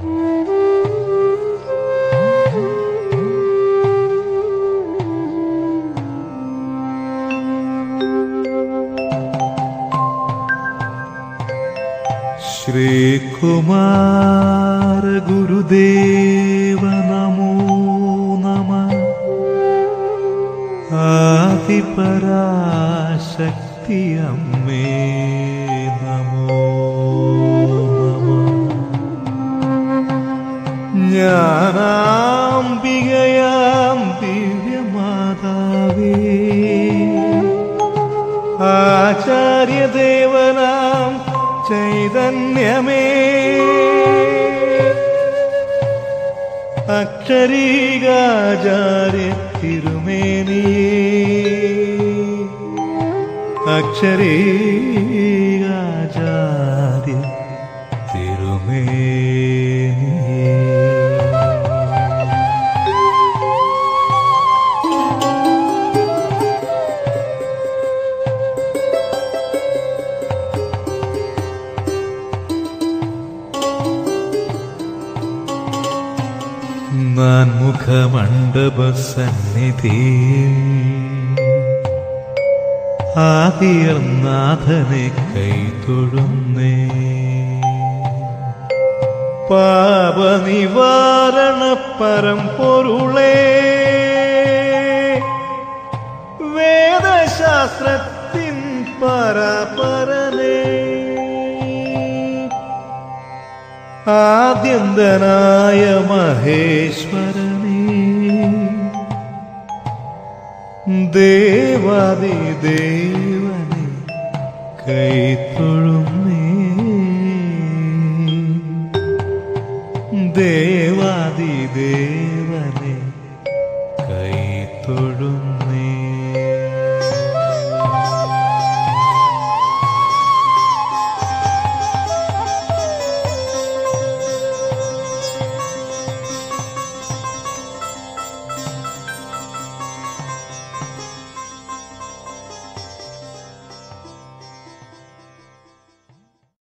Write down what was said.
ശ്രീകുമാര ഗുരുദേവ നമോ നമ ആദിപരാശക്തി അമ്മേ നമോ നമ ജ്ഞാനാംബികയാം ദിവ്യമാതാവേ ആചാര്യദേവനാം ചൈതന്യമേ അക്ഷരീകാചാര്യ തിരുമേനിയേ അക്ഷരീകാചാര്യ തിരുമേനിയേ നാൻമുഖമണ്ഡപ സന്നിധി ആദിയർനാഥനെ കൈതൊഴുന്നേ പാപനിവാരണ പരമ്പൊരുളേ വേദശാസ്ത്രത്തിൻ പരപരനേ ആദ്യന്തനായ മഹേശ്വരനേ ദേവാദിദേവനെ കൈത്തൊഴുന്നേ ദേവാദിദേവനെ കൈത്തൊഴുന്നേ